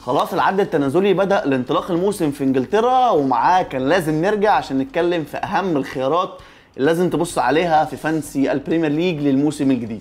خلاص العد التنازلي بدأ لانطلاق الموسم في انجلترا ومعاه كان لازم نرجع عشان نتكلم في اهم الخيارات اللي لازم تبص عليها في فانسي البريمير ليج للموسم الجديد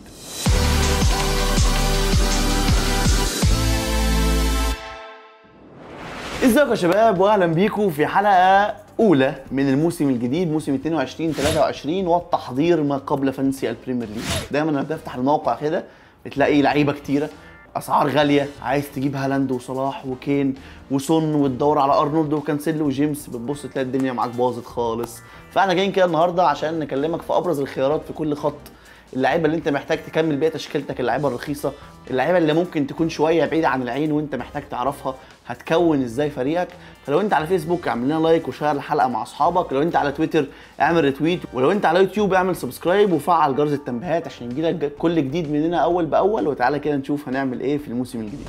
ازيكم يا شباب واهلا بيكم في حلقه اولى من الموسم الجديد موسم 22 23 والتحضير ما قبل فانسي البريمير ليج دايما لما بتفتح الموقع كده بتلاقي لعيبه كتيره اسعار غاليه عايز تجيب هالاند وصلاح وكين وسون وتدور على ارنولد وكانسيلو وجيمس بتبص تلاقي الدنيا معاك باظت خالص فاحنا جايين كده النهارده عشان نكلمك في ابرز الخيارات في كل خط اللعيبه اللي انت محتاج تكمل بيها تشكيلتك اللعيبه الرخيصه اللعيبه اللي ممكن تكون شويه بعيده عن العين وانت محتاج تعرفها هتكون ازاي فريقك فلو انت على فيسبوك اعمل لنا لايك وشير الحلقه مع اصحابك لو انت على تويتر اعمل ريتويت ولو انت على يوتيوب اعمل سبسكرايب وفعل جرس التنبيهات عشان يجيلك كل جديد مننا اول باول وتعالى كده نشوف هنعمل ايه في الموسم الجديد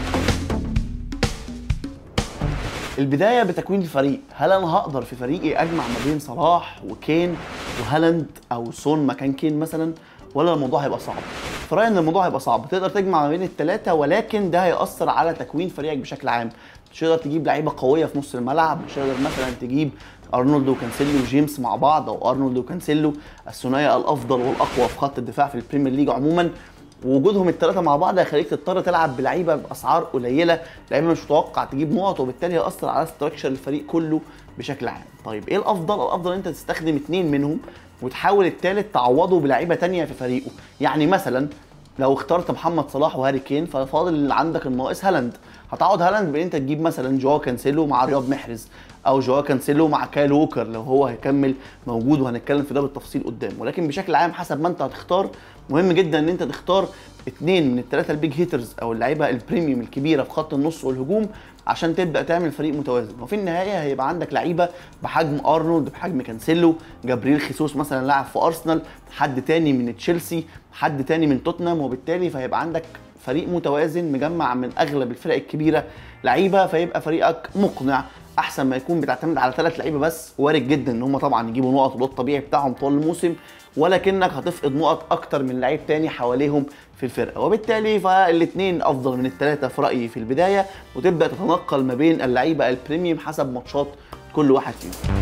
البدايه بتكوين الفريق هل انا هقدر في فريقي اجمع ما بين صلاح وكين وهالاند او سون مكان كين مثلا ولا الموضوع هيبقى صعب في رايي ان الموضوع هيبقى صعب تقدر تجمع ما بين الثلاثه ولكن ده هياثر على تكوين فريقك بشكل عام مش هتقدر تجيب لعيبه قويه في نص الملعب مش هتقدر مثلا تجيب ارنولد وكانسيلو وجيمس مع بعض او ارنولد وكانسيلو الثنائي الافضل والاقوى في خط الدفاع في البريمير ليج عموما ووجودهم الثلاثه مع بعض هيخليك تضطر تلعب بلعيبه باسعار قليله لعيبه مش متوقع تجيب نقط وبالتالي هياثر على ستراكشر الفريق كله بشكل عام طيب ايه الافضل الافضل انت تستخدم اثنين منهم وتحاول الثالث تعوضه بلعيبه تانية في فريقه يعني مثلا لو اخترت محمد صلاح وهاري كين ففاضل اللي عندك الناقص هالاند هتعوض هالاند بان انت تجيب مثلا جواو كانسيلو مع رياض محرز او جواو كانسيلو مع كايل ووكر لو هو هيكمل موجود وهنتكلم في ده بالتفصيل قدام ولكن بشكل عام حسب ما انت هتختار مهم جدا ان انت تختار اثنين من الثلاثه البيج هيترز او اللعيبه البريميوم الكبيره في خط النص والهجوم عشان تبدا تعمل فريق متوازن وفي النهايه هيبقى عندك لعيبه بحجم ارنولد بحجم كانسيلو جابريل خيسوس مثلا لاعب في ارسنال حد تاني من تشيلسي حد تاني من توتنهام وبالتالي فهيبقى عندك فريق متوازن مجمع من اغلب الفرق الكبيره لعيبه فيبقى فريقك مقنع احسن ما يكون بتعتمد على ثلاث لعيبه بس وارد جدا ان هم طبعا يجيبوا نقط وده الطبيعي بتاعهم طول الموسم ولكنك هتفقد نقط اكتر من لعيب تاني حواليهم في الفرقه وبالتالي فالاثنين افضل من الثلاثه في رايي في البدايه وتبدا تتنقل ما بين اللعيبه البريميوم حسب ماتشات كل واحد فيهم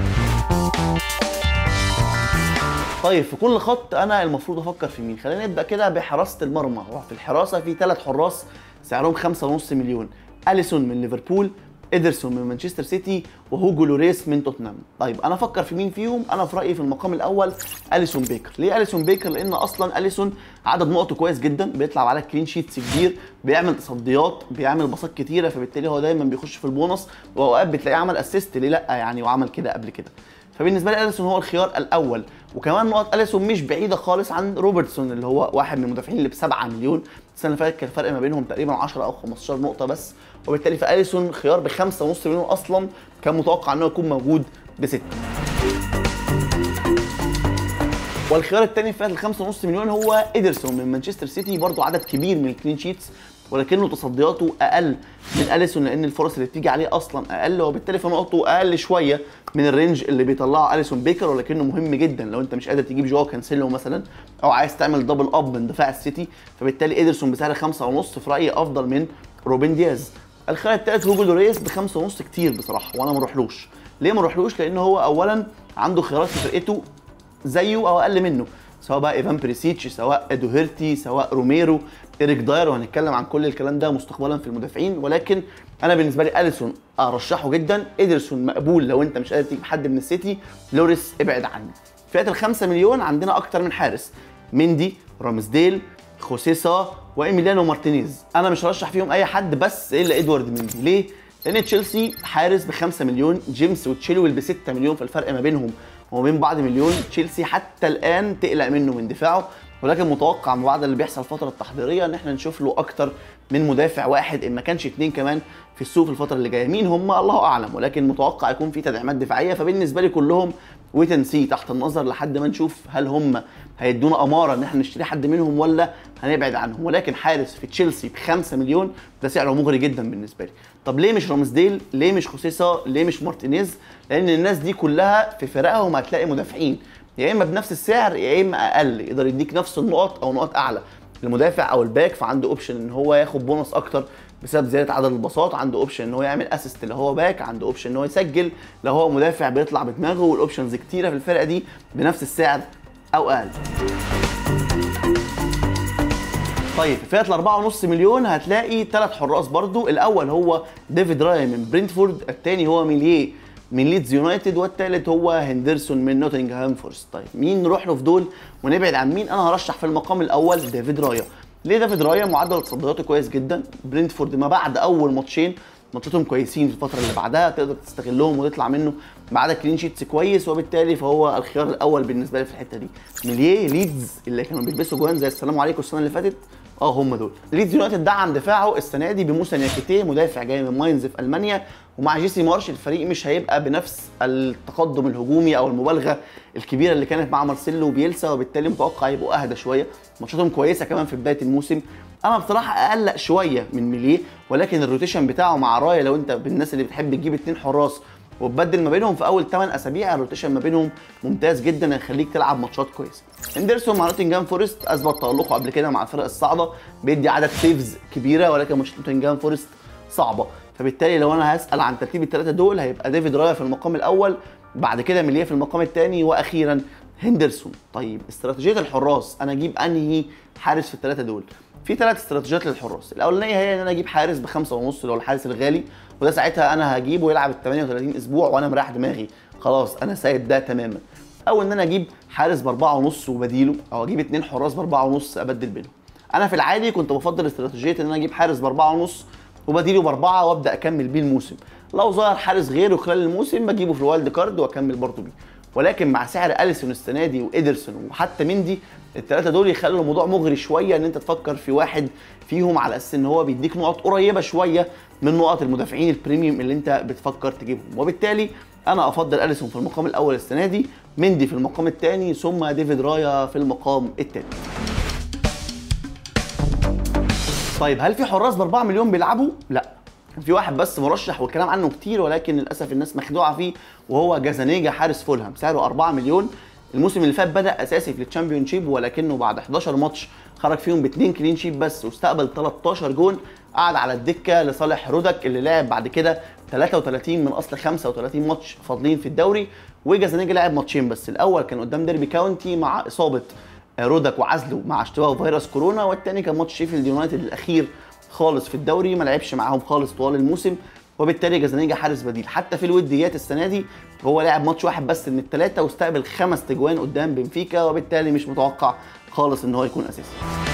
طيب في كل خط انا المفروض افكر في مين خلينا نبدا كده بحراسه المرمى وفي الحراسه في ثلاث حراس سعرهم 5.5 مليون اليسون من ليفربول ادرسون من مانشستر سيتي وهوجو لوريس من توتنهام طيب انا افكر في مين فيهم انا في رايي في المقام الاول اليسون بيكر ليه اليسون بيكر لان اصلا اليسون عدد نقطه كويس جدا بيطلع على كلين شيتس كبير بيعمل تصديات بيعمل باصات كتيره فبالتالي هو دايما بيخش في البونص واوقات بتلاقيه عمل اسيست ليه لا يعني وعمل كده قبل كده فبالنسبه لي اليسون هو الخيار الاول وكمان نقط اليسون مش بعيده خالص عن روبرتسون اللي هو واحد من المدافعين اللي ب 7 مليون السنه اللي فاتت كان الفرق ما بينهم تقريبا 10 او 15 نقطه بس وبالتالي فاليسون خيار ب 5.5 مليون اصلا كان متوقع انه يكون موجود بستة والخيار الثاني في ال 5.5 مليون هو ادرسون من مانشستر سيتي برضه عدد كبير من الكلين شيتس ولكنه تصدياته اقل من اليسون لان الفرص اللي بتيجي عليه اصلا اقل وبالتالي فنقطه اقل شويه من الرينج اللي بيطلعه اليسون بيكر ولكنه مهم جدا لو انت مش قادر تجيب جواو كانسيلو مثلا او عايز تعمل دبل اب من دفاع السيتي فبالتالي ادرسون بسعر خمسة ونص في رايي افضل من روبن دياز الخيار الثالث هوجو لوريس بخمسة ونص كتير بصراحه وانا ما اروحلوش ليه ما اروحلوش لان هو اولا عنده خيارات في فرقته زيه او اقل منه سواء بقى ايفان بريسيتش سواء دوهيرتي سواء روميرو ايريك داير وهنتكلم عن كل الكلام ده مستقبلا في المدافعين ولكن انا بالنسبه لي اليسون ارشحه جدا ادرسون مقبول لو انت مش قادر تجيب حد من السيتي لوريس ابعد عنه فئه ال 5 مليون عندنا اكتر من حارس مندي رامزديل خوسيسا وايميليانو مارتينيز انا مش هرشح فيهم اي حد بس الا ادوارد مندي ليه لان تشيلسي حارس ب 5 مليون جيمس وتشيلويل ب 6 مليون فالفرق ما بينهم وما بين بعض مليون تشيلسي حتى الان تقلق منه من دفاعه ولكن متوقع من بعد اللي بيحصل الفتره التحضيريه ان احنا نشوف له اكتر من مدافع واحد ان ما كانش اثنين كمان في السوق في الفتره اللي جايه مين هم الله اعلم ولكن متوقع يكون في تدعيمات دفاعيه فبالنسبه لي كلهم ويت اند سي تحت النظر لحد ما نشوف هل هم هيدونا اماره ان احنا نشتري حد منهم ولا هنبعد عنهم ولكن حارس في تشيلسي ب 5 مليون ده سعره مغري جدا بالنسبه لي طب ليه مش رامسديل ليه مش خوسيسا ليه مش مارتينيز لان الناس دي كلها في فرقهم هتلاقي مدافعين يا اما بنفس السعر يا اما اقل يقدر يديك نفس النقط او نقط اعلى المدافع او الباك فعنده اوبشن ان هو ياخد بونص اكتر بسبب زياده عدد الباصات عنده اوبشن ان هو يعمل اسيست اللي هو باك عنده اوبشن ان هو يسجل لو هو مدافع بيطلع بدماغه والاوبشنز كتيره في الفرقه دي بنفس السعر او اقل طيب في فئه ال 4.5 مليون هتلاقي ثلاث حراس برضو الاول هو ديفيد راي من برينتفورد الثاني هو ميليه من ليدز يونايتد والثالث هو هندرسون من نوتنغهام فورست طيب مين نروح له في دول ونبعد عن مين انا هرشح في المقام الاول ديفيد رايا ليه ديفيد رايا معدل تصدياته كويس جدا برينتفورد ما بعد اول ماتشين ماتشاتهم كويسين في الفتره اللي بعدها تقدر تستغلهم وتطلع منه بعد كلين شيتس كويس وبالتالي فهو الخيار الاول بالنسبه لي في الحته دي ميليه ليدز اللي كانوا بيلبسوا جوان زي السلام عليكم السنه اللي فاتت اه هم دول ليدز يونايتد دعم دفاعه السنه دي بموسى نياكيتيه مدافع جاي من ماينز في المانيا ومع جيسي مارش الفريق مش هيبقى بنفس التقدم الهجومي او المبالغه الكبيره اللي كانت مع مارسيلو وبيلسا وبالتالي متوقع يبقوا اهدى شويه ماتشاتهم كويسه كمان في بدايه الموسم انا بصراحه اقلق شويه من ميليه ولكن الروتيشن بتاعه مع رايا لو انت بالناس اللي بتحب تجيب اتنين حراس وتبدل ما بينهم في اول 8 اسابيع الروتيشن ما بينهم ممتاز جدا هيخليك تلعب ماتشات كويسه هندرسون مع نوتنجهام فورست اثبت تالقه قبل كده مع الفرق الصاعده بيدي عدد سيفز كبيره ولكن ماتشات نوتنجهام فورست صعبه فبالتالي لو انا هسال عن ترتيب الثلاثه دول هيبقى ديفيد رايا في المقام الاول بعد كده ميليه في المقام الثاني واخيرا هندرسون طيب استراتيجيه الحراس انا اجيب انهي حارس في الثلاثه دول في ثلاث استراتيجيات للحراس الاولانيه هي ان انا اجيب حارس بخمسة ونص اللي هو الحارس الغالي وده ساعتها انا هجيبه يلعب ال 38 اسبوع وانا مريح دماغي خلاص انا سايب ده تماما او ان انا اجيب حارس باربعة ونص وبديله او اجيب اتنين حراس باربعة ونص ابدل بينهم انا في العادي كنت بفضل استراتيجيه ان انا اجيب حارس باربعة ونص وبديله باربعة وابدا اكمل بيه الموسم لو ظهر حارس غيره خلال الموسم بجيبه في الوايلد كارد واكمل برضه بيه ولكن مع سعر اليسون السنه دي وادرسون وحتى مندي الثلاثه دول يخلوا الموضوع مغري شويه ان انت تفكر في واحد فيهم على اساس ان هو بيديك نقط قريبه شويه من نقط المدافعين البريميوم اللي انت بتفكر تجيبهم وبالتالي انا افضل اليسون في المقام الاول السنه دي مندي في المقام الثاني ثم ديفيد رايا في المقام الثاني طيب هل في حراس ب 4 مليون بيلعبوا؟ لا كان في واحد بس مرشح والكلام عنه كتير ولكن للاسف الناس مخدوعه فيه وهو جازانيجا حارس فولهام سعره 4 مليون الموسم اللي فات بدا اساسي في الشامبيون شيب ولكنه بعد 11 ماتش خرج فيهم باثنين كلين شيب بس واستقبل 13 جون قعد على الدكه لصالح رودك اللي لعب بعد كده 33 من اصل 35 ماتش فاضلين في الدوري وجازانيجا لعب ماتشين بس الاول كان قدام ديربي كاونتي مع اصابه رودك وعزله مع اشتباه فيروس كورونا والثاني كان ماتش شيفيلد يونايتد الاخير خالص في الدوري ما لعبش معاهم خالص طوال الموسم وبالتالي جازانيجا حارس بديل حتى في الوديات السنه دي هو لعب ماتش واحد بس من الثلاثه واستقبل خمس تجوان قدام بنفيكا وبالتالي مش متوقع خالص ان هو يكون اساسي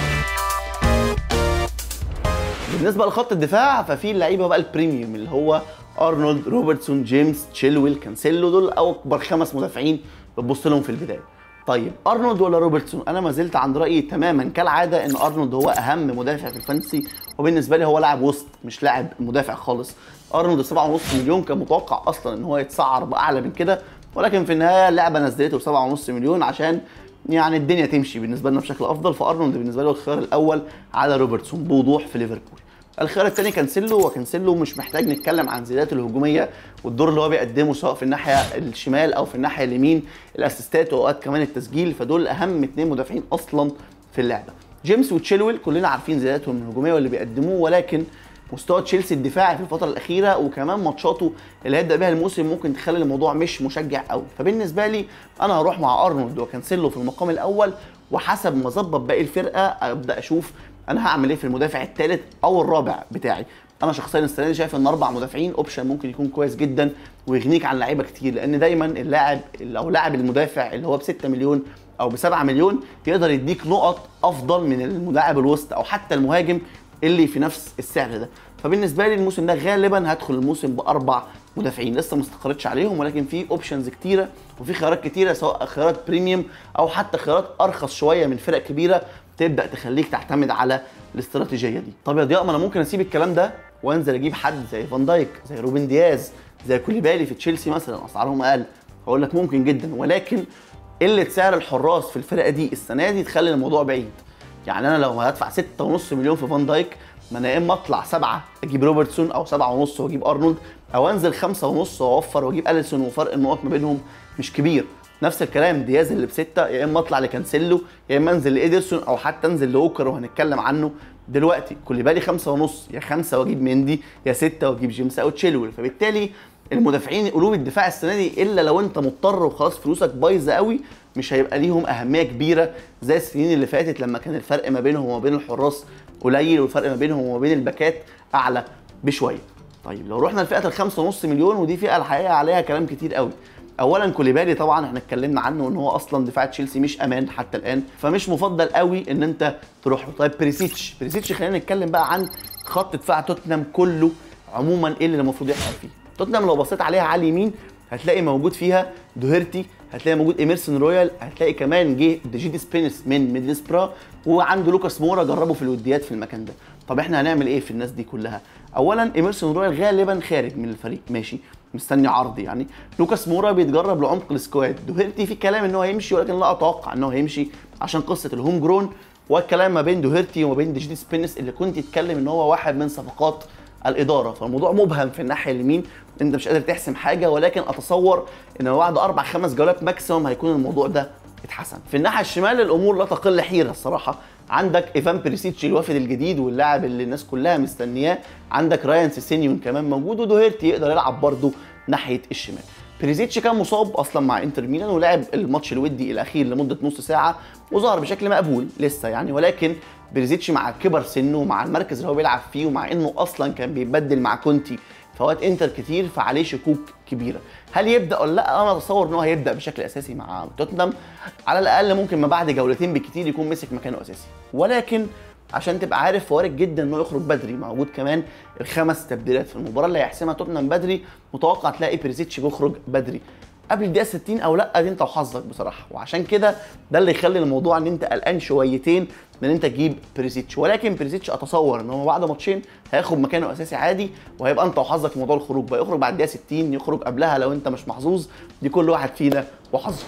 بالنسبه لخط الدفاع ففي اللعيبه بقى البريميوم اللي هو ارنولد روبرتسون جيمس تشيلويل كانسيلو دول اكبر خمس مدافعين بتبص لهم في البدايه طيب ارنولد ولا روبرتسون انا ما زلت عند رايي تماما كالعاده ان ارنولد هو اهم مدافع في الفانتسي وبالنسبه لي هو لاعب وسط مش لاعب مدافع خالص ارنولد 7.5 مليون كان متوقع اصلا ان هو يتسعر باعلى من كده ولكن في النهايه اللعبه نزلته ب 7.5 مليون عشان يعني الدنيا تمشي بالنسبه لنا بشكل افضل فارنولد بالنسبه له الخيار الاول على روبرتسون بوضوح في ليفربول الخيار الثاني كانسيلو وكانسيلو مش محتاج نتكلم عن زياداته الهجوميه والدور اللي هو بيقدمه سواء في الناحيه الشمال او في الناحيه اليمين الاسيستات واوقات كمان التسجيل فدول اهم اثنين مدافعين اصلا في اللعبه جيمس وتشيلويل كلنا عارفين زياداتهم الهجوميه واللي بيقدموه ولكن مستوى تشيلسي الدفاعي في الفتره الاخيره وكمان ماتشاته اللي هيبدا بيها الموسم ممكن تخلي الموضوع مش مشجع قوي فبالنسبه لي انا هروح مع ارنولد وكانسيلو في المقام الاول وحسب ما اظبط باقي الفرقه ابدا اشوف انا هعمل ايه في المدافع الثالث او الرابع بتاعي انا شخصيا السنه دي شايف ان اربع مدافعين اوبشن ممكن يكون كويس جدا ويغنيك عن لعيبه كتير لان دايما اللاعب او لاعب المدافع اللي هو ب 6 مليون او ب 7 مليون يقدر يديك نقط افضل من الملاعب الوسط او حتى المهاجم اللي في نفس السعر ده فبالنسبه لي الموسم ده غالبا هدخل الموسم باربع مدافعين لسه ما استقرتش عليهم ولكن في اوبشنز كتيره وفي خيارات كتيره سواء خيارات بريميوم او حتى خيارات ارخص شويه من فرق كبيره تبدا تخليك تعتمد على الاستراتيجيه دي طب يا ضياء ما انا ممكن اسيب الكلام ده وانزل اجيب حد زي فان دايك زي روبن دياز زي كوليبالي في تشيلسي مثلا اسعارهم اقل هقول لك ممكن جدا ولكن قله سعر الحراس في الفرقه دي السنه دي تخلي الموضوع بعيد يعني انا لو هدفع 6.5 مليون في فان دايك ما انا يا اما اطلع سبعه اجيب روبرتسون او سبعه ونص واجيب ارنولد او انزل خمسه ونص واوفر واجيب اليسون وفرق النقط ما بينهم مش كبير نفس الكلام دياز اللي بسته يا اما اطلع لكانسيلو يا اما انزل لايدرسون او حتى انزل لاوكر وهنتكلم عنه دلوقتي كوليبالي خمسة ونص يا خمسة واجيب مندي يا ستة واجيب جيمس او تشيلويل فبالتالي المدافعين قلوب الدفاع السنه دي الا لو انت مضطر وخلاص فلوسك بايظه قوي مش هيبقى ليهم اهميه كبيره زي السنين اللي فاتت لما كان الفرق ما بينهم وما بين الحراس قليل والفرق ما بينهم وما بين الباكات اعلى بشويه طيب لو رحنا لفئه الخمسة ونص مليون ودي فئه الحقيقه عليها كلام كتير قوي اولا كوليبالي طبعا احنا اتكلمنا عنه ان هو اصلا دفاع تشيلسي مش امان حتى الان فمش مفضل قوي ان انت تروح له طيب بريسيتش بريسيتش خلينا نتكلم بقى عن خط دفاع توتنهام كله عموما ايه اللي المفروض يحصل فيه توتنهام لو بصيت عليها على اليمين هتلاقي موجود فيها دوهيرتي هتلاقي موجود ايميرسون رويال هتلاقي كمان جه ديجيدي سبينس من ميدلسبرا وعنده لوكاس مورا جربه في الوديات في المكان ده طب احنا هنعمل ايه في الناس دي كلها اولا ايميرسون رويال غالبا خارج من الفريق ماشي مستني عرض يعني لوكاس مورا بيتجرب لعمق السكواد دوهيرتي في كلام ان هو هيمشي ولكن لا اتوقع ان هو هيمشي عشان قصه الهوم جرون والكلام ما بين دوهيرتي وما بين ديجيدي سبينس اللي كنت تتكلم ان هو واحد من صفقات الاداره فالموضوع مبهم في الناحيه اليمين انت مش قادر تحسم حاجه ولكن اتصور ان بعد اربع خمس جولات ماكسيموم هيكون الموضوع ده اتحسن في الناحيه الشمال الامور لا تقل حيره الصراحه عندك ايفان بريسيتش الوافد الجديد واللاعب اللي الناس كلها مستنياه عندك رايان سيسينيون كمان موجود ودوهيرتي يقدر يلعب برده ناحيه الشمال بريزيتش كان مصاب اصلا مع انتر ميلان ولعب الماتش الودي الاخير لمده نص ساعه وظهر بشكل مقبول لسه يعني ولكن بريزيتش مع كبر سنه ومع المركز اللي هو بيلعب فيه ومع انه اصلا كان بيتبدل مع كونتي فوات انتر كتير فعليه شكوك كبيره هل يبدا ولا لا انا اتصور ان هو هيبدا بشكل اساسي مع توتنهام على الاقل ممكن ما بعد جولتين بالكتير يكون مسك مكانه اساسي ولكن عشان تبقى عارف وارد جدا انه يخرج بدري موجود كمان الخمس تبديلات في المباراه اللي هيحسمها توتنهام بدري متوقع تلاقي بريزيتش بيخرج بدري قبل الدقيقه 60 او لا دي انت وحظك بصراحه وعشان كده ده اللي يخلي الموضوع ان انت قلقان شويتين من ان انت تجيب بريزيتش ولكن بريزيتش اتصور ان هو بعد ماتشين هياخد مكانه اساسي عادي وهيبقى انت وحظك في موضوع الخروج بقى يخرج بعد الدقيقه 60 يخرج قبلها لو انت مش محظوظ دي كل واحد فينا وحظه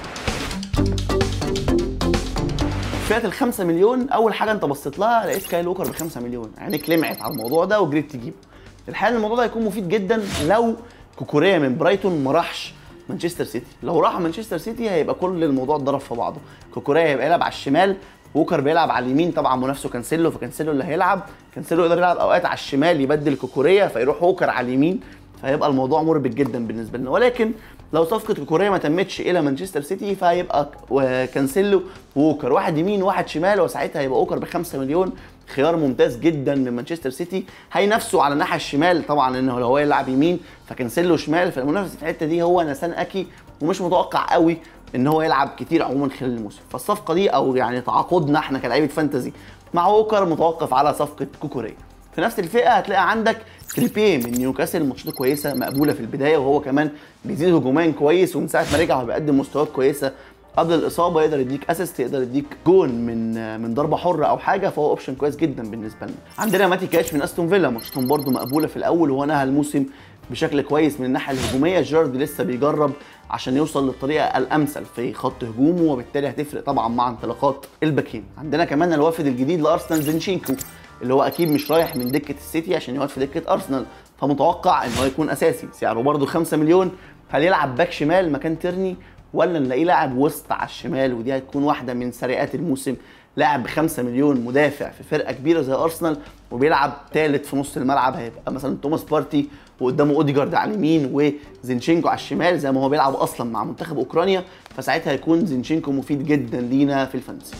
فئه ال 5 مليون اول حاجه انت بصيت لها لقيت كايل ووكر ب 5 مليون عينيك لمعت على الموضوع ده وجريت تجيبه الحقيقه الموضوع ده هيكون مفيد جدا لو كوكوريا من برايتون ما راحش مانشستر سيتي لو راح مانشستر سيتي هيبقى كل الموضوع اتضرب في بعضه كوكوريا هيبقى يلعب على الشمال ووكر بيلعب على اليمين طبعا منافسه كانسيلو فكانسيلو اللي هيلعب كانسيلو يقدر يلعب اوقات على الشمال يبدل كوكوريا فيروح ووكر على اليمين فهيبقى الموضوع مربك جدا بالنسبه لنا ولكن لو صفقه كوكوريا ما تمتش الى مانشستر سيتي فهيبقى كانسيلو ووكر واحد يمين واحد شمال وساعتها هيبقى ووكر ب 5 مليون خيار ممتاز جدا من مانشستر سيتي هينافسوا على الناحيه الشمال طبعا لانه لو هو يلعب يمين فكانسيلو شمال فالمنافس في الحته دي هو نسان اكي ومش متوقع قوي ان هو يلعب كتير عموما خلال الموسم فالصفقه دي او يعني تعاقدنا احنا كلاعيبه فانتزي مع ووكر متوقف على صفقه كوكوريا في نفس الفئه هتلاقي عندك تريبيه من نيوكاسل ماتشاته كويسه مقبوله في البدايه وهو كمان بيزيد هجوميا كويس ومن ساعه ما رجع هو بيقدم مستويات كويسه قبل الاصابه يقدر يديك اسيست يقدر يديك جون من من ضربه حره او حاجه فهو اوبشن كويس جدا بالنسبه لنا عندنا ماتي كاش من استون فيلا ماتشاتهم برده مقبوله في الاول وهو نهى الموسم بشكل كويس من الناحيه الهجوميه جيرارد لسه بيجرب عشان يوصل للطريقه الامثل في خط هجومه وبالتالي هتفرق طبعا مع انطلاقات الباكين عندنا كمان الوافد الجديد لارسنال زينشينكو اللي هو اكيد مش رايح من دكه السيتي عشان يقعد في دكه ارسنال فمتوقع ان هو يكون اساسي سعره برده 5 مليون هل يلعب باك شمال مكان تيرني ولا نلاقيه لاعب وسط على الشمال ودي هتكون واحده من سرقات الموسم لاعب ب 5 مليون مدافع في فرقه كبيره زي ارسنال وبيلعب ثالث في نص الملعب هيبقى مثلا توماس بارتي وقدامه اوديجارد على اليمين وزينشينكو على الشمال زي ما هو بيلعب اصلا مع منتخب اوكرانيا فساعتها هيكون زينشينكو مفيد جدا لينا في الفانتسي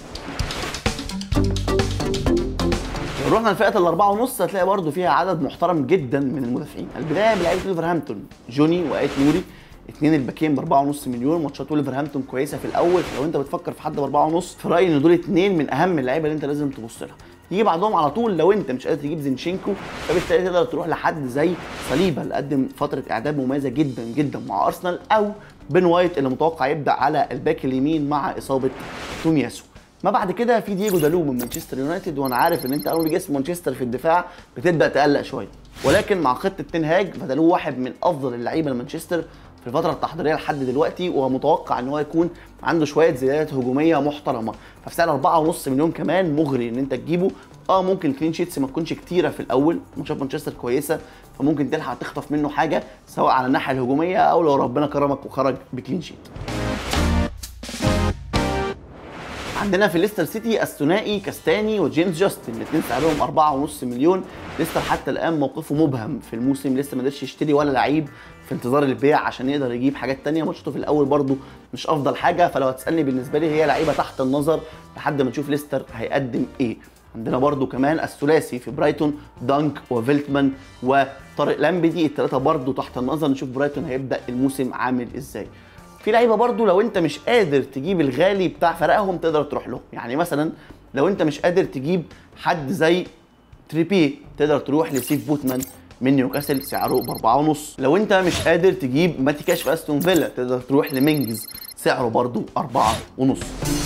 لو رحنا لفئه الاربعه ونص هتلاقي برده فيها عدد محترم جدا من المدافعين البدايه بلعيبه ولفرهامبتون جوني وايت نوري اثنين الباكين ب 4.5 مليون ماتشات ولفرهامبتون كويسه في الاول لو انت بتفكر في حد ب 4.5 في رايي ان دول اثنين من اهم اللعيبه اللي انت لازم تبص لها يجي بعدهم على طول لو انت مش قادر تجيب زينشينكو فبالتالي تقدر تروح لحد زي صليبا اللي قدم فتره اعداد مميزه جدا جدا مع ارسنال او بين وايت اللي متوقع يبدا على الباك اليمين مع اصابه تومياسو ما بعد كده في دييجو دالو من مانشستر يونايتد وانا عارف ان انت اول ما بيجي اسم مانشستر في الدفاع بتبدا تقلق شويه ولكن مع خطه تنهاج فدالو واحد من افضل اللعيبه لمانشستر في الفتره التحضيريه لحد دلوقتي ومتوقع ان هو يكون عنده شويه زيادات هجوميه محترمه ففي سعر 4.5 مليون كمان مغري ان انت تجيبه اه ممكن كلين شيتس ما تكونش كتيره في الاول ماتشات مانشستر كويسه فممكن تلحق تخطف منه حاجه سواء على الناحيه الهجوميه او لو ربنا كرمك وخرج بكلين شيت عندنا في ليستر سيتي الثنائي كاستاني وجيمس جاستن الاثنين سعرهم 4.5 مليون ليستر حتى الان موقفه مبهم في الموسم لسه ما قدرش يشتري ولا لعيب في انتظار البيع عشان يقدر يجيب حاجات تانية ماتشاته في الاول برده مش افضل حاجه فلو هتسالني بالنسبه لي هي لعيبه تحت النظر لحد ما نشوف ليستر هيقدم ايه عندنا برضو كمان الثلاثي في برايتون دانك وفيلتمان وطارق لامبدي الثلاثه برضو تحت النظر نشوف برايتون هيبدا الموسم عامل ازاي في لعيبه برضو لو انت مش قادر تجيب الغالي بتاع فرقهم تقدر تروح له يعني مثلا لو انت مش قادر تجيب حد زي تريبي تقدر تروح لسيف بوتمان من نيوكاسل سعره بأربعة ونص لو انت مش قادر تجيب ماتي كاش في استون فيلا تقدر تروح لمنجز سعره برضو أربعة ونص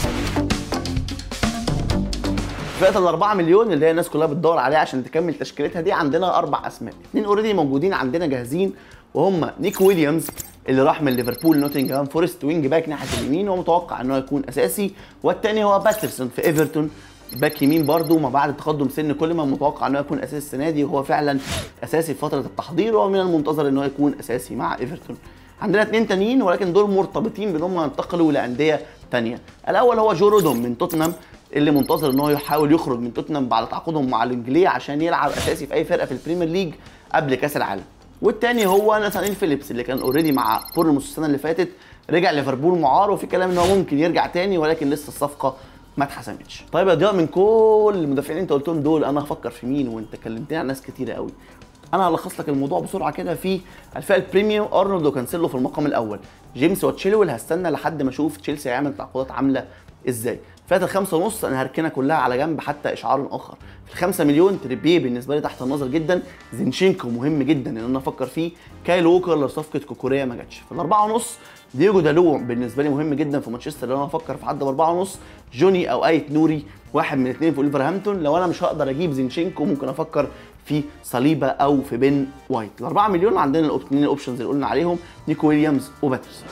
فئه ال 4 مليون اللي هي الناس كلها بتدور عليها عشان تكمل تشكيلتها دي عندنا اربع اسماء اثنين اوريدي موجودين عندنا جاهزين وهم نيك ويليامز اللي راح من ليفربول نوتنجهام فورست وينج باك ناحيه اليمين ومتوقع ان هو يكون اساسي والثاني هو باترسون في ايفرتون باك يمين برده ما بعد تقدم سن كل ما متوقع ان هو يكون اساسي السنه دي وهو فعلا اساسي في فتره التحضير ومن المنتظر ان هو يكون اساسي مع ايفرتون عندنا اثنين تانيين ولكن دول مرتبطين بان هم ينتقلوا لانديه ثانيه الاول هو جو رودوم من توتنهام اللي منتظر ان هو يحاول يخرج من توتنهام بعد تعاقدهم مع الانجليه عشان يلعب اساسي في اي فرقه في البريمير ليج قبل كاس العالم والتاني هو ناثانيل فيليبس اللي كان اوريدي مع بورنموث السنه اللي فاتت رجع ليفربول معار وفي كلام ان هو ممكن يرجع تاني ولكن لسه الصفقه ما اتحسمتش طيب يا ضياء من كل المدافعين اللي انت قلتهم دول انا هفكر في مين وانت كلمتني عن ناس كتيره قوي انا هلخص لك الموضوع بسرعه كده في الفئه البريميوم ارنولد وكانسيلو في المقام الاول جيمس وتشيلويل هستنى لحد ما اشوف تشيلسي هيعمل تعاقدات عامله ازاي فئه الخمسة ونص انا هركنها كلها على جنب حتى اشعار اخر في الخمسة مليون تريبيه بالنسبه لي تحت النظر جدا زينشينكو مهم جدا ان انا افكر فيه كايل ووكر لو صفقه كوكوريا ما جاتش في الاربعة ونص دييجو دالو بالنسبه لي مهم جدا في مانشستر لو انا افكر في حد باربعة ونص جوني او ايت نوري واحد من الاثنين في ولفرهامبتون لو انا مش هقدر اجيب زينشينكو ممكن افكر في صليبه او في بن وايت ال 4 مليون عندنا الاثنين الاوبشنز اللي قلنا عليهم نيكو ويليامز وباترسون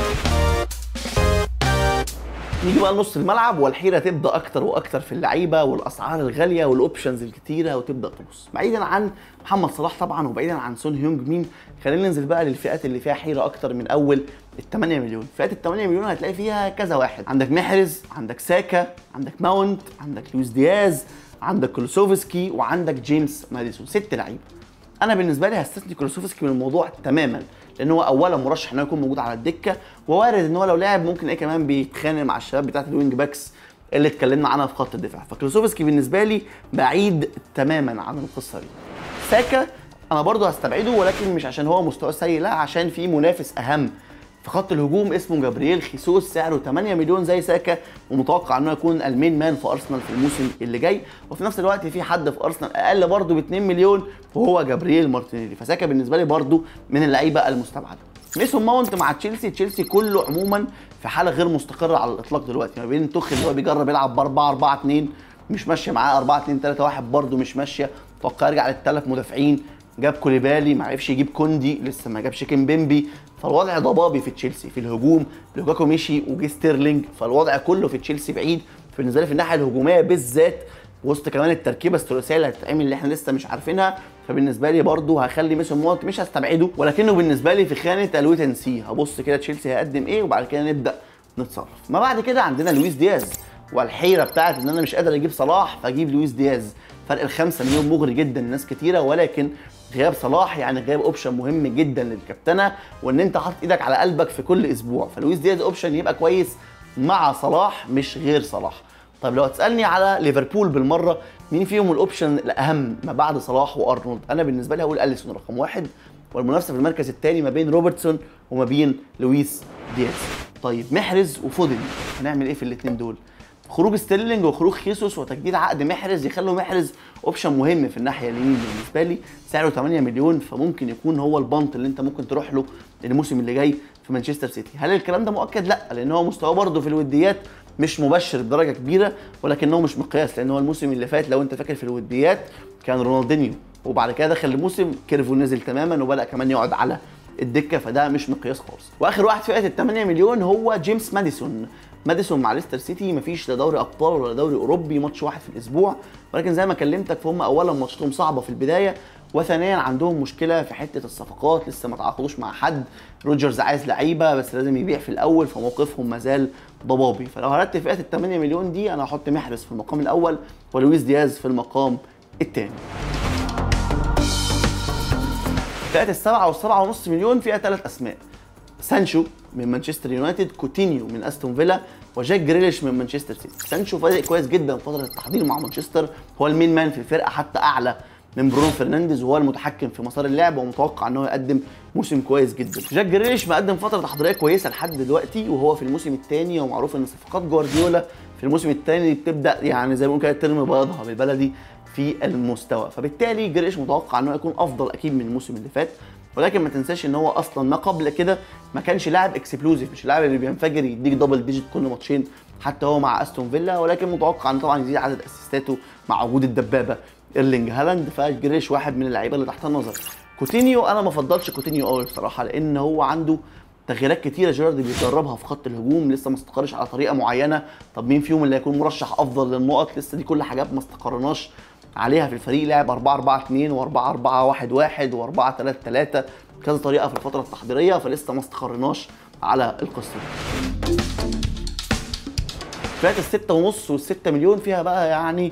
نيجي بقى لنص الملعب والحيره تبدا اكتر واكتر في اللعيبه والاسعار الغاليه والاوبشنز الكتيره وتبدا تبص بعيدا عن محمد صلاح طبعا وبعيدا عن سون هيونج مين خلينا ننزل بقى للفئات اللي فيها حيره اكتر من اول ال 8 مليون فئات ال 8 مليون هتلاقي فيها كذا واحد عندك محرز عندك ساكا عندك ماونت عندك لويس دياز عندك كولوسوفسكي وعندك جيمس ماديسون ست لعيبه انا بالنسبه لي هستثني كولوسوفسكي من الموضوع تماما لان هو اولا مرشح انه يكون موجود على الدكه ووارد ان هو لو لعب ممكن ايه كمان بيتخانق مع الشباب بتاعت الوينج باكس اللي اتكلمنا عنها في خط الدفاع فكلوسوفسكي بالنسبه لي بعيد تماما عن القصه دي ساكا انا برضه هستبعده ولكن مش عشان هو مستوى سيء لا عشان في منافس اهم في خط الهجوم اسمه جابرييل خيسوس سعره 8 مليون زي ساكا ومتوقع انه يكون المين مان في ارسنال في الموسم اللي جاي وفي نفس الوقت في حد في ارسنال اقل برضه ب 2 مليون وهو جابرييل مارتينيلي فساكا بالنسبه لي برضه من اللعيبه المستبعده ميسون ماونت مع تشيلسي تشيلسي كله عموما في حاله غير مستقره على الاطلاق دلوقتي ما بين توخل اللي هو بيجرب يلعب ب 4 4 2 مش ماشيه معاه 4 2 3 1 برده مش ماشيه اتوقع يرجع للثلاث مدافعين جاب كوليبالي ما عرفش يجيب كوندي لسه ما جابش كيمبيمبي فالوضع ضبابي في تشيلسي في الهجوم لوكاكو مشي وجي ستيرلينج فالوضع كله في تشيلسي بعيد بالنسبه لي في الناحيه الهجوميه بالذات وسط كمان التركيبه الثلاثيه اللي هتتعمل اللي احنا لسه مش عارفينها فبالنسبه لي برضو هخلي ميسون ماونت مش هستبعده ولكنه بالنسبه لي في خانه الويت اند سي هبص كده تشيلسي هيقدم ايه وبعد كده نبدا نتصرف ما بعد كده عندنا لويس دياز والحيره بتاعت ان انا مش قادر اجيب صلاح فاجيب لويس دياز فرق الخمسة مليون مغري جدا لناس كتيره ولكن غياب صلاح يعني غياب اوبشن مهم جدا للكابتنه وان انت حاطط ايدك على قلبك في كل اسبوع فلويس دياز اوبشن يبقى كويس مع صلاح مش غير صلاح طب لو هتسالني على ليفربول بالمره مين فيهم الاوبشن الاهم ما بعد صلاح وارنولد انا بالنسبه لي هقول اليسون رقم واحد والمنافسه في المركز الثاني ما بين روبرتسون وما بين لويس دياز طيب محرز وفودن هنعمل ايه في الاثنين دول خروج ستيرلينج وخروج خيسوس وتجديد عقد محرز يخلوا محرز اوبشن مهم في الناحيه اليمين بالنسبه لي سعره 8 مليون فممكن يكون هو البنط اللي انت ممكن تروح له الموسم اللي جاي في مانشستر سيتي هل الكلام ده مؤكد لا لان هو مستواه برده في الوديات مش مبشر بدرجه كبيره ولكنه مش مقياس لان هو الموسم اللي فات لو انت فاكر في الوديات كان رونالدينيو وبعد كده دخل الموسم كيرفو نزل تماما وبدا كمان يقعد على الدكه فده مش مقياس خالص واخر واحد فئه ال 8 مليون هو جيمس ماديسون ماديسون مع ليستر سيتي مفيش لا دوري ابطال ولا دوري اوروبي ماتش واحد في الاسبوع ولكن زي ما كلمتك فهم اولا ماتشاتهم صعبه في البدايه وثانيا عندهم مشكله في حته الصفقات لسه ما تعاقدوش مع حد روجرز عايز لعيبه بس لازم يبيع في الاول فموقفهم مازال ضبابي فلو هرتب فئه ال 8 مليون دي انا هحط محرز في المقام الاول ولويس دياز في المقام الثاني فئه السبعه والسبعه ونص مليون فيها ثلاث اسماء سانشو من مانشستر يونايتد كوتينيو من استون فيلا وجاك جريليش من مانشستر سيتي سانشو بادئ كويس جدا فتره التحضير مع مانشستر هو المين مان في الفرقه حتى اعلى من برونو فرنانديز وهو المتحكم في مسار اللعب ومتوقع ان هو يقدم موسم كويس جدا جاك جريليش مقدم فتره تحضيريه كويسه لحد دلوقتي وهو في الموسم الثاني ومعروف ان صفقات جوارديولا في الموسم الثاني بتبدا يعني زي ما بنقول كده ترمي بياضها بالبلدي في المستوى فبالتالي جريليش متوقع ان هو يكون افضل اكيد من الموسم اللي فات ولكن ما تنساش ان هو اصلا ما قبل كده ما كانش لاعب اكسبلوزيف مش اللاعب اللي بينفجر يديك دبل ديجيت كل ماتشين حتى هو مع استون فيلا ولكن متوقع ان طبعا يزيد عدد اسيستاته مع وجود الدبابه ايرلينج هالاند فجريش واحد من اللعيبه اللي تحت النظر كوتينيو انا ما افضلش كوتينيو قوي بصراحه لان هو عنده تغييرات كتيره جيرارد بيجربها في خط الهجوم لسه ما استقرش على طريقه معينه طب مين فيهم اللي هيكون مرشح افضل للنقط لسه دي كل حاجات ما استقرناش عليها في الفريق لعب 4 4 2 و4 4 1 1 و4 3 3 كذا طريقه في الفتره التحضيريه فلسه ما استقرناش على القصه فئه الستة ونص والستة مليون فيها بقى يعني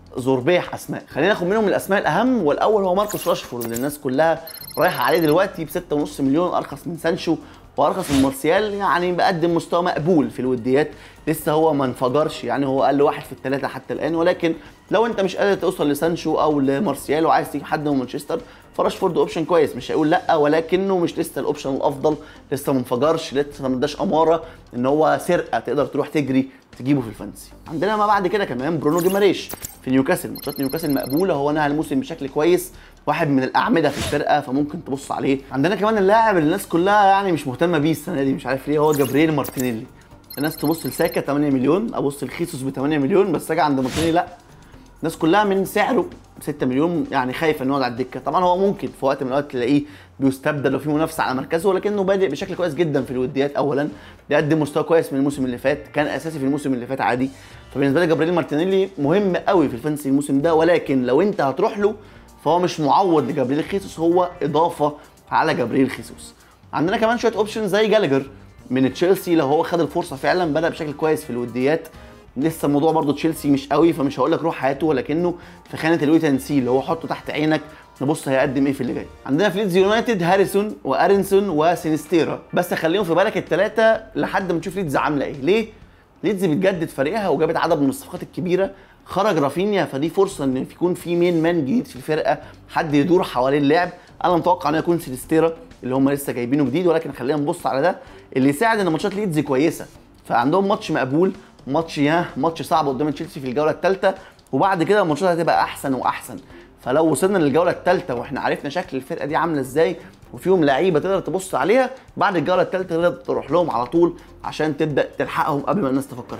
زربيح اسماء خلينا ناخد منهم الاسماء الاهم والاول هو ماركوس راشفورد اللي الناس كلها رايحه عليه دلوقتي ب 6.5 مليون ارخص من سانشو وارخص من مارسيال يعني بقدم مستوى مقبول في الوديات لسه هو ما انفجرش يعني هو اقل واحد في الثلاثه حتى الان ولكن لو انت مش قادر توصل لسانشو او لمارسيال وعايز تجيب حد من مانشستر فراشفورد اوبشن كويس مش هيقول لا ولكنه مش لسه الاوبشن الافضل لسه ما انفجرش لسه ما اداش اماره ان هو سرقه تقدر تروح تجري تجيبه في الفانتسي عندنا ما بعد كده كمان برونو جيماريش في نيوكاسل ماتشات نيوكاسل مقبوله هو نهى الموسم بشكل كويس واحد من الاعمده في الفرقه فممكن تبص عليه عندنا كمان اللاعب اللي الناس كلها يعني مش مهتمه بيه السنه دي مش عارف ليه هو جابرييل مارتينيلي الناس تبص لساكا 8 مليون ابص لخيسوس ب 8 مليون بس اجي عند مارتينيلي لا الناس كلها من سعره 6 مليون يعني خايفه ان هو على الدكه طبعا هو ممكن في وقت من الاوقات تلاقيه بيستبدل وفي منافسه على مركزه ولكنه بادئ بشكل كويس جدا في الوديات اولا بيقدم مستوى كويس من الموسم اللي فات كان اساسي في الموسم اللي فات عادي فبالنسبه لي جابرييل مارتينيلي مهم قوي في الفانسي الموسم ده ولكن لو انت هتروح له فهو مش معوض لجابرييل خيسوس هو اضافه على جابرييل خيسوس عندنا كمان شويه اوبشن زي جالجر من تشيلسي لو هو خد الفرصه فعلا بدا بشكل كويس في الوديات لسه الموضوع برضو تشيلسي مش قوي فمش هقول لك روح حياته ولكنه في خانه الويت اند سي اللي هو حطه تحت عينك نبص هيقدم ايه في اللي جاي عندنا في ليدز يونايتد هاريسون وارنسون وسينستيرا بس خليهم في بالك الثلاثه لحد ما تشوف ليدز عامله ايه ليه ليدز بتجدد فريقها وجابت عدد من الصفقات الكبيره خرج رافينيا فدي فرصه ان يكون في مين مان جديد في الفرقه حد يدور حوالين اللعب انا متوقع انه يكون سينستيرا اللي هم لسه جايبينه جديد ولكن خلينا نبص على ده اللي يساعد ان ماتشات ليدز كويسه فعندهم ماتش مقبول ماتش ياه ماتش صعب قدام تشيلسي في الجوله الثالثه وبعد كده الماتشات هتبقى احسن واحسن فلو وصلنا للجوله الثالثه واحنا عرفنا شكل الفرقه دي عامله ازاي وفيهم لعيبه تقدر تبص عليها بعد الجوله الثالثه تقدر تروح لهم على طول عشان تبدا تلحقهم قبل ما الناس تفكر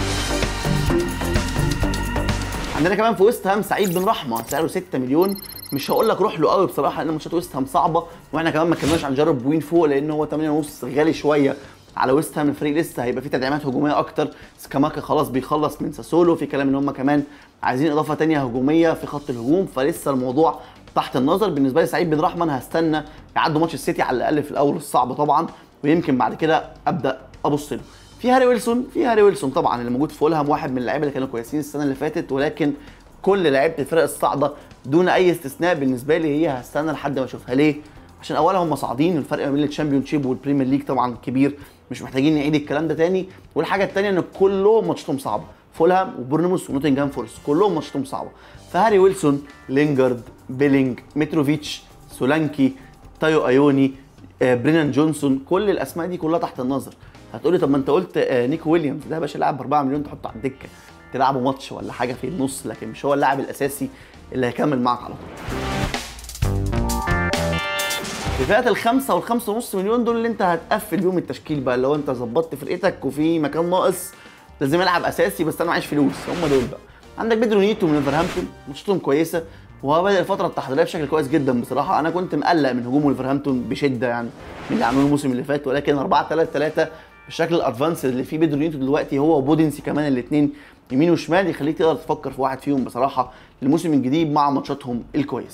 فيها عندنا كمان في ويست هام سعيد بن رحمه سعره 6 مليون مش هقول لك روح له قوي بصراحه لان ماتشات ويست هام صعبه واحنا كمان ما اتكلمناش عن جارب بوين فوق لان هو 8 ونص غالي شويه على ويست هام الفريق لسه هيبقى فيه تدعيمات هجوميه اكتر سكاماكا خلاص بيخلص من ساسولو في كلام ان هم كمان عايزين اضافه تانية هجوميه في خط الهجوم فلسه الموضوع تحت النظر بالنسبه لي سعيد بن رحمن هستنى يعدوا ماتش السيتي على الاقل في الاول الصعب طبعا ويمكن بعد كده ابدا ابص له في هاري ويلسون في هاري ويلسون طبعا اللي موجود في فولهام واحد من اللعيبه اللي كانوا كويسين السنه اللي فاتت ولكن كل لعيبه الفرق الصاعده دون اي استثناء بالنسبه لي هي هستنى لحد ما اشوفها ليه عشان اولا هم صاعدين الفرق ما بين الشامبيون شيب والبريمير ليج طبعا كبير مش محتاجين نعيد الكلام ده تاني والحاجه الثانيه ان كلهم ماتشاتهم صعبه فولهام وبورنموث ونوتنجهام فورست كلهم ماتشاتهم صعبه فهاري ويلسون لينجارد بيلينج متروفيتش سولانكي تايو ايوني آه، برينان جونسون كل الاسماء دي كلها تحت النظر هتقولي طب ما انت قلت آه، نيكو ويليامز ده يا باشا لاعب ب 4 مليون تحطه على الدكه تلعبه ماتش ولا حاجه في النص لكن مش هو اللاعب الاساسي اللي هيكمل معاك على طول في فئه الخمسه والخمسة ونص مليون دول اللي انت هتقفل بيهم التشكيل بقى لو انت ظبطت فرقتك وفي مكان ناقص لازم العب اساسي بس انا معيش فلوس هم دول بقى عندك بيدرو نيتو من ليفرهامبتون ماتشاتهم كويسه وهو بادئ الفتره التحضيريه بشكل كويس جدا بصراحه انا كنت مقلق من هجوم ليفرهامبتون بشده يعني من اللي عملوه الموسم اللي فات ولكن 4 3 3 بالشكل الادفانس اللي فيه بيدرو نيتو دلوقتي هو وبودنسي كمان الاثنين يمين وشمال يخليك تقدر تفكر في واحد فيهم بصراحه الموسم الجديد مع ماتشاتهم الكويسه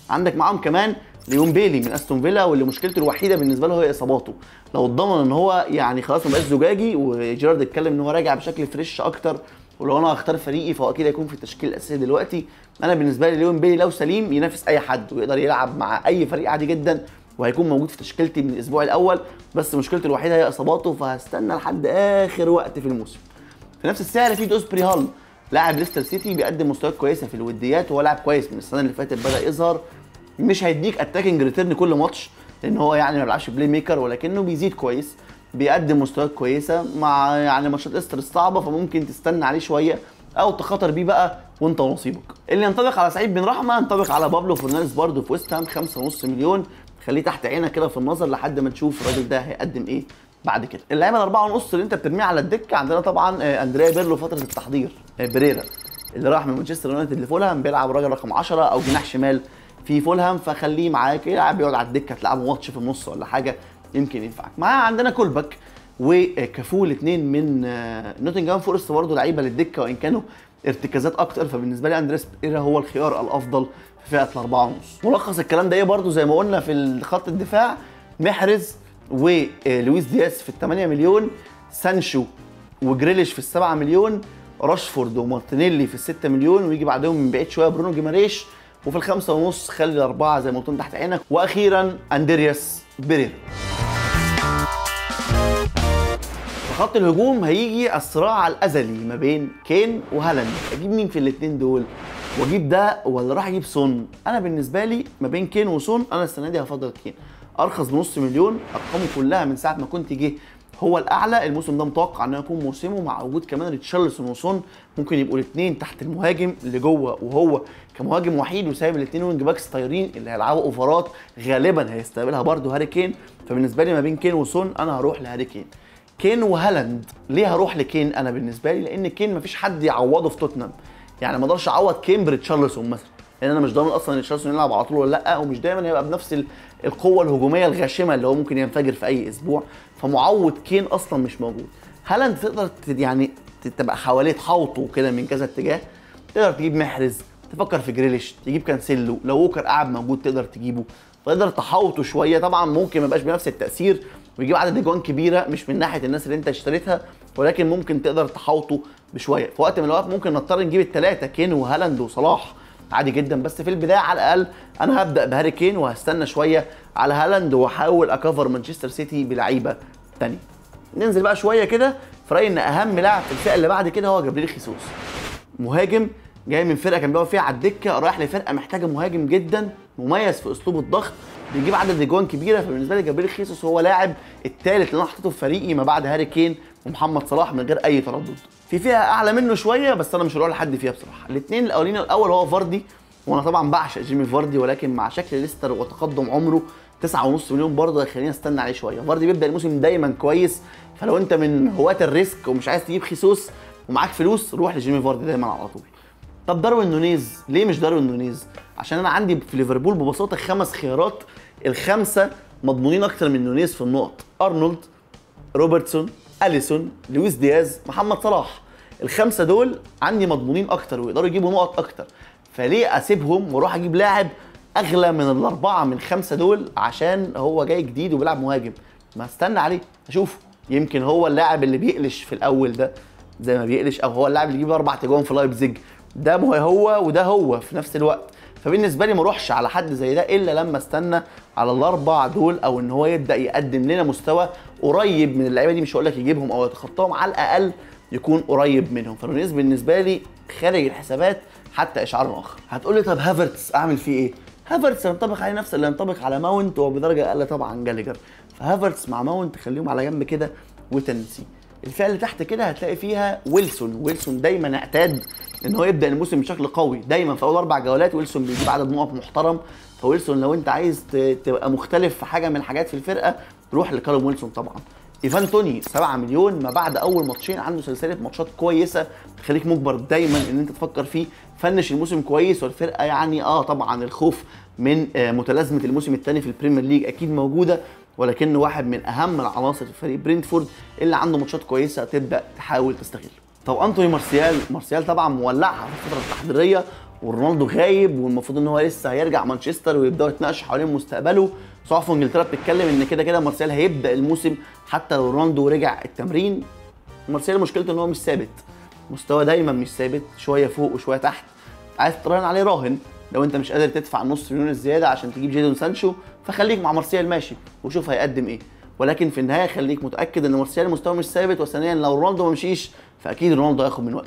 عندك معاهم كمان ليون بيلي من استون فيلا واللي مشكلته الوحيده بالنسبه له هي اصاباته لو اتضمن ان هو يعني خلاص ما بقاش زجاجي وجيرارد اتكلم ان هو راجع بشكل فريش اكتر ولو انا هختار فريقي فهو اكيد هيكون في التشكيل الاساسي دلوقتي انا بالنسبه لي ليون بيلي لو سليم ينافس اي حد ويقدر يلعب مع اي فريق عادي جدا وهيكون موجود في تشكيلتي من الاسبوع الاول بس مشكلته الوحيده هي اصاباته فهستنى لحد اخر وقت في الموسم في نفس السعر في دوسبري هال لاعب ليستر سيتي بيقدم مستويات كويسه في الوديات وهو لاعب كويس من السنه اللي فاتت بدا يظهر مش هيديك اتاكينج ريتيرن كل ماتش لان هو يعني ما بيلعبش بلاي ميكر ولكنه بيزيد كويس بيقدم مستويات كويسه مع يعني ماتشات ليستر الصعبه فممكن تستنى عليه شويه او تخاطر بيه بقى وانت ونصيبك اللي ينطبق على سعيد بن رحمه ينطبق على بابلو فرنانديز برده في ويست هام 5.5 مليون خليه تحت عينك كده في النظر لحد ما تشوف الراجل ده هيقدم ايه بعد كده اللعيبه الاربعه ونص اللي انت بترميه على الدكه عندنا طبعا آه، اندريا بيرلو فتره التحضير آه، بريرا اللي راح من مانشستر يونايتد لفولهام بيلعب راجل رقم 10 او جناح شمال في فولهام فخليه معاك يلعب يقعد على الدكه تلعبه ماتش في النص ولا حاجه يمكن ينفعك معاه عندنا كولباك وكافو الاثنين من آه، نوتنجهام فورست برضه لعيبه للدكه وان كانوا ارتكازات اكتر فبالنسبه لي اندريس بيريرا هو الخيار الافضل في فئه الاربعه ونص ملخص الكلام ده ايه برضه زي ما قلنا في خط الدفاع محرز ولويس دياس في ال 8 مليون سانشو وجريليش في ال 7 مليون راشفورد ومارتينيلي في ال 6 مليون ويجي بعدهم من بعيد شويه برونو جيماريش وفي الخمسة ونص خلي الأربعة زي ما قلت تحت عينك وأخيرا أندرياس بيريرا في خط الهجوم هيجي الصراع الازلي ما بين كين وهالاند اجيب مين في الاثنين دول واجيب ده ولا راح اجيب سون انا بالنسبه لي ما بين كين وسون انا السنه دي هفضل كين ارخص بنص مليون ارقامه كلها من ساعه ما كنت جه هو الاعلى الموسم ده متوقع انه يكون موسمه مع وجود كمان ريتشارلسون وسون ممكن يبقوا الاثنين تحت المهاجم اللي جوه وهو كمهاجم وحيد وسايب الاثنين وينج باكس طايرين اللي هيلعبوا اوفرات غالبا هيستقبلها برده هاري كين فبالنسبه لي ما بين كين وسون انا هروح لهاري كين كين وهالاند ليه هروح لكين انا بالنسبه لي لان كين مفيش حد يعوضه في توتنهام يعني ما اقدرش اعوض كين بريتشارلسون مثلا لان انا مش ضامن اصلا ان ريتشارلسون يلعب على طول ولا لا ومش دايما هيبقى بنفس ال- القوه الهجوميه الغاشمه اللي هو ممكن ينفجر في اي اسبوع فمعوض كين اصلا مش موجود هالاند تقدر ت- يعني ت- تبقى حواليه تحوطه كده من كذا اتجاه تقدر تجيب محرز تفكر في جريليش تجيب كانسيلو لو ووكر قاعد موجود تقدر تجيبه تقدر تحوطه شويه طبعا ممكن ما يبقاش بنفس التاثير ويجيب عدد اجوان كبيره مش من ناحيه الناس اللي انت اشتريتها ولكن ممكن تقدر تحوطه بشويه في وقت من الاوقات ممكن نضطر نجيب الثلاثه كين وهالاند وصلاح عادي جدا بس في البدايه على الاقل انا هبدا بهاري كين وهستنى شويه على هالاند واحاول اكفر مانشستر سيتي بلعيبه تانية ننزل بقى شويه كده في رايي ان اهم لاعب في الفئه اللي بعد كده هو جبريل خيسوس مهاجم جاي من فرقه كان بيقعد فيها على الدكه رايح لفرقه محتاجه مهاجم جدا مميز في اسلوب الضغط بيجيب عدد اجوان كبيره فبالنسبه لي جبريل خيسوس هو لاعب الثالث اللي انا حطيته في فريقي ما بعد هاري كين ومحمد صلاح من غير اي تردد في فئه اعلى منه شويه بس انا مش هروح لحد فيها بصراحه الاثنين الاولين الاول هو فاردي وانا طبعا بعشق جيمي فاردي ولكن مع شكل ليستر وتقدم عمره 9.5 مليون برضه هيخليني استنى عليه شويه فاردي بيبدا الموسم دايما كويس فلو انت من هواة الريسك ومش عايز تجيب خيسوس ومعاك فلوس روح لجيمي فاردي دايما على طول طب داروين نونيز ليه مش داروين نونيز عشان انا عندي في ليفربول ببساطه خمس خيارات الخمسه مضمونين اكتر من نونيز في النقط ارنولد روبرتسون اليسون لويس دياز محمد صلاح الخمسه دول عندي مضمونين اكتر ويقدروا يجيبوا نقط اكتر فليه اسيبهم واروح اجيب لاعب اغلى من الاربعه من خمسه دول عشان هو جاي جديد وبيلعب مهاجم ما استنى عليه اشوفه يمكن هو اللاعب اللي بيقلش في الاول ده زي ما بيقلش او هو اللاعب اللي يجيب اربع تجوان في لايبزيج ده مه- هو وده هو في نفس الوقت فبالنسبه لي ما اروحش على حد زي ده الا لما استنى على الاربع دول او ان هو يبدا يقدم لنا مستوى قريب من اللعيبه دي مش هقول لك يجيبهم او يتخطاهم على الاقل يكون قريب منهم فنونيز بالنسبه لي خارج الحسابات حتى اشعار اخر هتقول لي طب هافرتس اعمل فيه ايه هافرتس ينطبق عليه نفس اللي ينطبق على ماونت وبدرجه اقل طبعا جالجر فهافرتس مع ماونت خليهم على جنب كده وتنسي الفئه اللي تحت كده هتلاقي فيها ويلسون ويلسون دايما اعتاد ان هو يبدا الموسم بشكل قوي دايما في اول اربع جولات ويلسون بيجيب عدد نقط محترم فويلسون لو انت عايز ت- تبقى مختلف في حاجه من الحاجات في الفرقه روح لكالوم ويلسون طبعا ايفان توني 7 مليون ما بعد اول ماتشين عنده سلسله ماتشات كويسه تخليك مجبر دايما ان انت تفكر فيه فنش الموسم كويس والفرقه يعني اه طبعا الخوف من آه متلازمه الموسم الثاني في البريمير ليج اكيد موجوده ولكنه واحد من اهم العناصر في فريق برينتفورد اللي عنده ماتشات كويسه تبدا تحاول تستغله طب انتوني مارسيال مارسيال طبعا مولعها في الفتره التحضيريه ورونالدو غايب والمفروض ان هو لسه هيرجع مانشستر ويبداوا يتناقشوا حوالين مستقبله صحف انجلترا بتتكلم ان كده كده مارسيال هيبدا الموسم حتى لو رونالدو رجع التمرين مارسيال مشكلته ان هو مش ثابت مستوى دايما مش ثابت شويه فوق وشويه تحت عايز تراهن عليه راهن لو انت مش قادر تدفع نص مليون الزياده عشان تجيب جيدون سانشو فخليك مع مارسيال ماشي وشوف هيقدم ايه ولكن في النهايه خليك متاكد ان مارسيال مستواه مش ثابت وثانيا لو رونالدو ما مشيش فاكيد رونالدو هياخد من وقته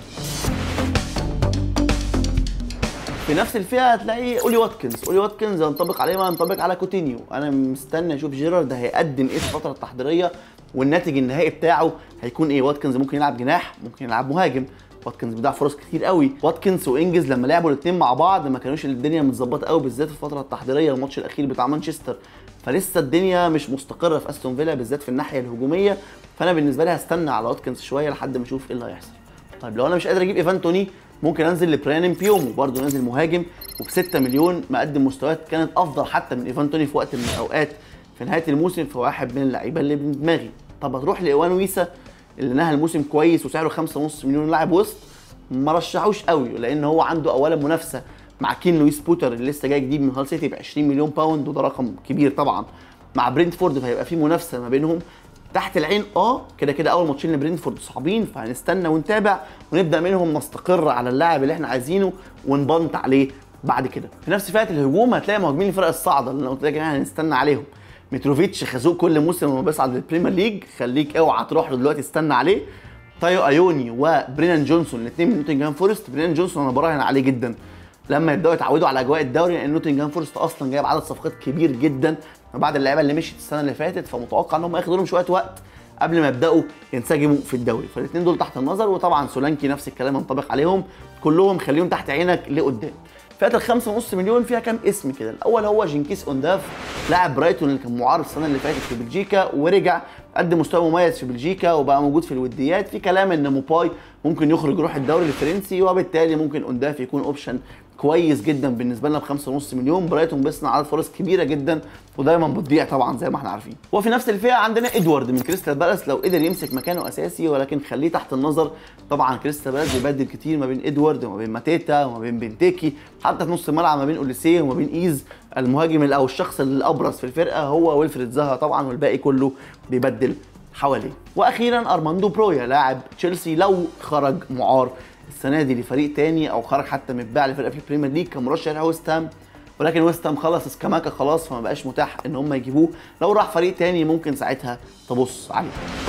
في نفس الفئه هتلاقي اولي واتكنز اولي واتكنز ينطبق عليه ما ينطبق على كوتينيو انا مستني اشوف جيرارد هيقدم ايه في الفتره التحضيريه والناتج النهائي بتاعه هيكون ايه واتكنز ممكن يلعب جناح ممكن يلعب مهاجم واتكنز بيضيع فرص كتير قوي واتكنز وانجز لما لعبوا الاثنين مع بعض ما كانوش الدنيا متظبطه قوي بالذات في الفتره التحضيريه الماتش الاخير بتاع مانشستر فلسه الدنيا مش مستقره في استون فيلا بالذات في الناحيه الهجوميه فانا بالنسبه لي هستنى على واتكنز شويه لحد ما اشوف ايه اللي هيحصل طيب لو انا مش قادر اجيب ايفان توني ممكن انزل لبريان بيومو برضه نازل مهاجم وب 6 مليون مقدم مستويات كانت افضل حتى من ايفان توني في وقت من الاوقات في نهايه الموسم في واحد من اللعيبه اللي من دماغي طب هتروح لايوان ويسا اللي نهى الموسم كويس وسعره 5.5 مليون لاعب وسط ما رشحوش قوي لان هو عنده اولا منافسه مع كين لويس بوتر اللي لسه جاي جديد من هال سيتي ب 20 مليون باوند وده رقم كبير طبعا مع برينتفورد فهيبقى في منافسه ما بينهم تحت العين اه كده كده اول ماتشين لبرينتفورد صعبين فهنستنى ونتابع ونبدا منهم نستقر على اللاعب اللي احنا عايزينه ونبنت عليه بعد كده في نفس فئه الهجوم هتلاقي مهاجمين الفرق الصاعده اللي انا قلت لك احنا هنستنى عليهم متروفيتش خازوق كل موسم لما بيصعد للبريمير ليج خليك اوعى تروح له دلوقتي استنى عليه تايو ايوني وبرينان جونسون الاثنين من نوتنجهام فورست برينان جونسون انا براهن عليه جدا لما يبداوا يتعودوا على اجواء الدوري لان نوتنجهام فورست اصلا جايب عدد صفقات كبير جدا بعد اللعيبه اللي مشيت السنه اللي فاتت فمتوقع ان هم ياخدوا لهم شويه وقت قبل ما يبداوا ينسجموا في الدوري فالاثنين دول تحت النظر وطبعا سولانكي نفس الكلام ينطبق عليهم كلهم خليهم تحت عينك لقدام فئه الخمسة ونص مليون فيها كام اسم كده الاول هو جنكيز اونداف لاعب برايتون اللي كان معار السنه اللي فاتت في بلجيكا ورجع قدم مستوى مميز في بلجيكا وبقى موجود في الوديات في كلام ان موباي ممكن يخرج يروح الدوري الفرنسي وبالتالي ممكن اونداف يكون اوبشن كويس جدا بالنسبه لنا ب 5.5 مليون برايتون بيصنع عدد فرص كبيره جدا ودايما بتضيع طبعا زي ما احنا عارفين وفي نفس الفئه عندنا ادوارد من كريستال بالاس لو قدر يمسك مكانه اساسي ولكن خليه تحت النظر طبعا كريستال بالاس بيبدل كتير ما بين ادوارد وما بين ماتيتا وما بين بنتيكي حتى في نص الملعب ما بين اوليسيه وما بين ايز المهاجم او الشخص الابرز في الفرقه هو ويلفريد زها طبعا والباقي كله بيبدل حواليه واخيرا ارماندو برويا لاعب تشيلسي لو خرج معار السنه دي لفريق تاني او خرج حتى متباع لفرقه في البريمير ليج كمرشح لويست هام ولكن ويست هام خلص اسكاماكا خلاص فما بقاش متاح ان هم يجيبوه لو راح فريق تاني ممكن ساعتها تبص عليه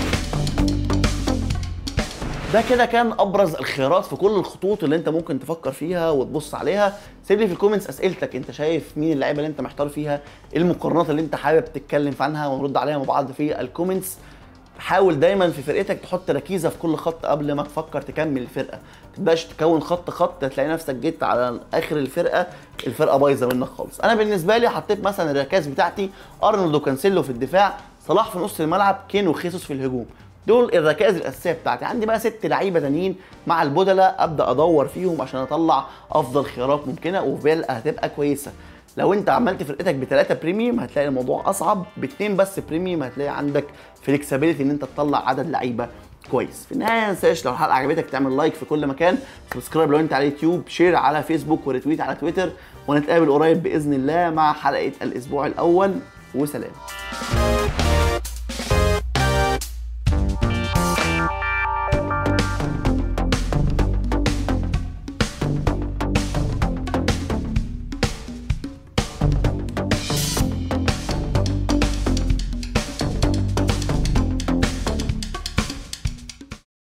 ده كده كان ابرز الخيارات في كل الخطوط اللي انت ممكن تفكر فيها وتبص عليها سيب لي في الكومنتس اسئلتك انت شايف مين اللعيبه اللي انت محتار فيها ايه المقارنات اللي انت حابب تتكلم عنها ونرد عليها مع بعض في الكومنتس حاول دايما في فرقتك تحط ركيزه في كل خط قبل ما تفكر تكمل الفرقه ما تبقاش تكون خط خط تلاقي نفسك جيت على اخر الفرقه الفرقه بايظه منك خالص انا بالنسبه لي حطيت مثلا الركاز بتاعتي ارنولد وكانسيلو في الدفاع صلاح في نص الملعب كين وخيسوس في الهجوم دول الركائز الاساسيه بتاعتي عندي بقى ست لعيبه تانيين مع البدلاء ابدا ادور فيهم عشان اطلع افضل خيارات ممكنه وفيلا هتبقى كويسه لو انت عملت فرقتك بثلاثه بريميوم هتلاقي الموضوع اصعب باثنين بس بريميوم هتلاقي عندك فليكسابيلتي ان انت تطلع عدد لعيبه كويس في النهايه ما تنساش لو الحلقه عجبتك تعمل لايك في كل مكان سبسكرايب لو انت على يوتيوب شير على فيسبوك وريتويت على تويتر ونتقابل قريب باذن الله مع حلقه الاسبوع الاول وسلام